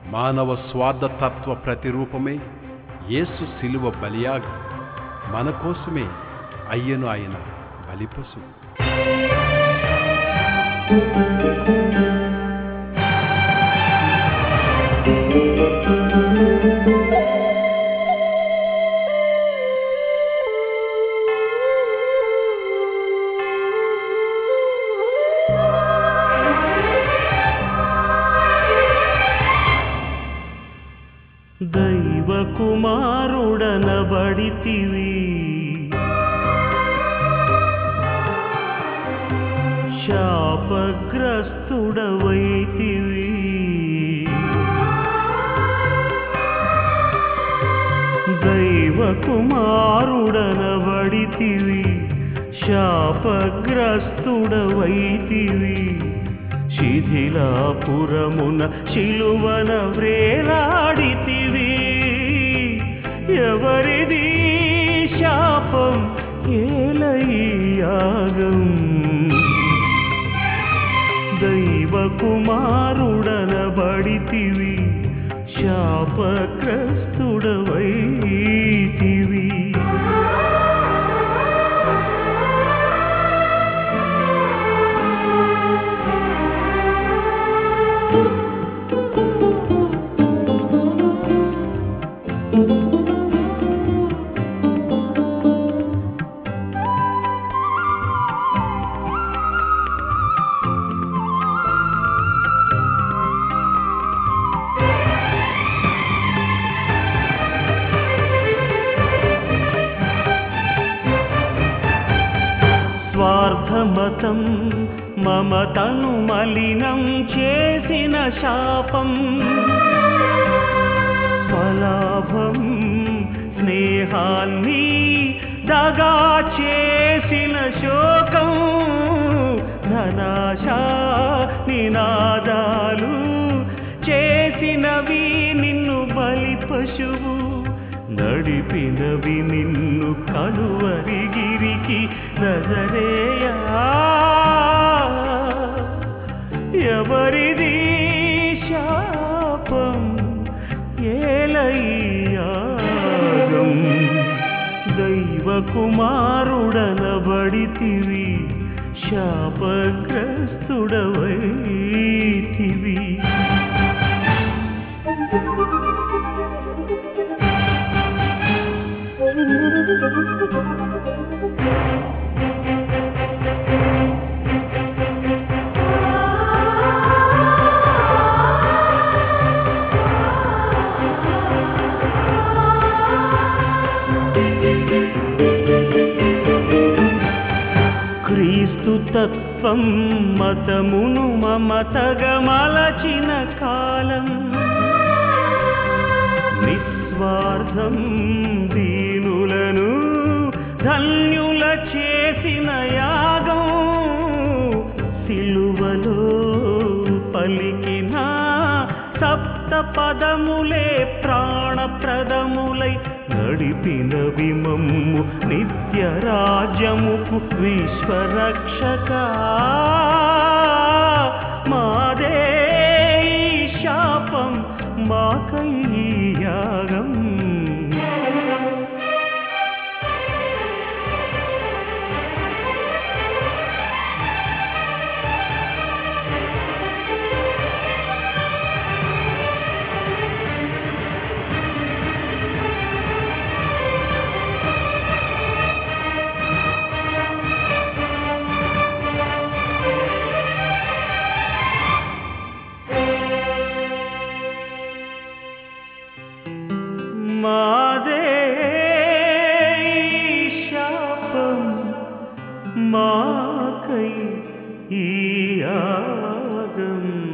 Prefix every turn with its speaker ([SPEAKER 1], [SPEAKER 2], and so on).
[SPEAKER 1] మానవ స్వార్థతత్వ ప్రతిరూపమే యేసు శిలువ బలియాగి మన కోసమే అయ్యను ఆయన బలిపశు
[SPEAKER 2] దైవ కుమారుడనబడితివి శాపగ్రస్తుడవైతివి దైవ కుమారుడనబడితివి శాపగ్రస్తుడవైతివి శిథిలాపురమున శిలువన వ్రేలాడితివి ఎవరిది శాపం ఏలయ్యాగం దైవ కుమారుడనబడితివి శాపగ్రస్తుడవైతివి స్వార్థమతం మమతను మలినం చేసిన శాపం స్వలాభం స్నేహాన్ని దగా చేసిన శోకం ధనాశా నినాదాలు చేసినవి నిన్ను బలి పశువు నడిపినవి నిన్ను కలువరిగిరికి నజరేయా ఎవరిది శాపం ఏలయ్యాగం దైవ కుమారుడనబడితివి శాపగ్రస్తుడవైతివి క్రీస్తు తత్వం మతమును మమతగా మలచిన కాలం నిస్వార్థం దీనులను ధన్యుల చేసిన యాగం సిలువలో పలికిన సప్త పదములే ప్రాణప్రదములై నడిపిన విమమ్ము నిత్య రాజ్యముకు విశ్వరక్షక మాదే ఈ శాపం మాకై ఈ యాగం మాదే ఈ శాపం మాకై ఈ యాగం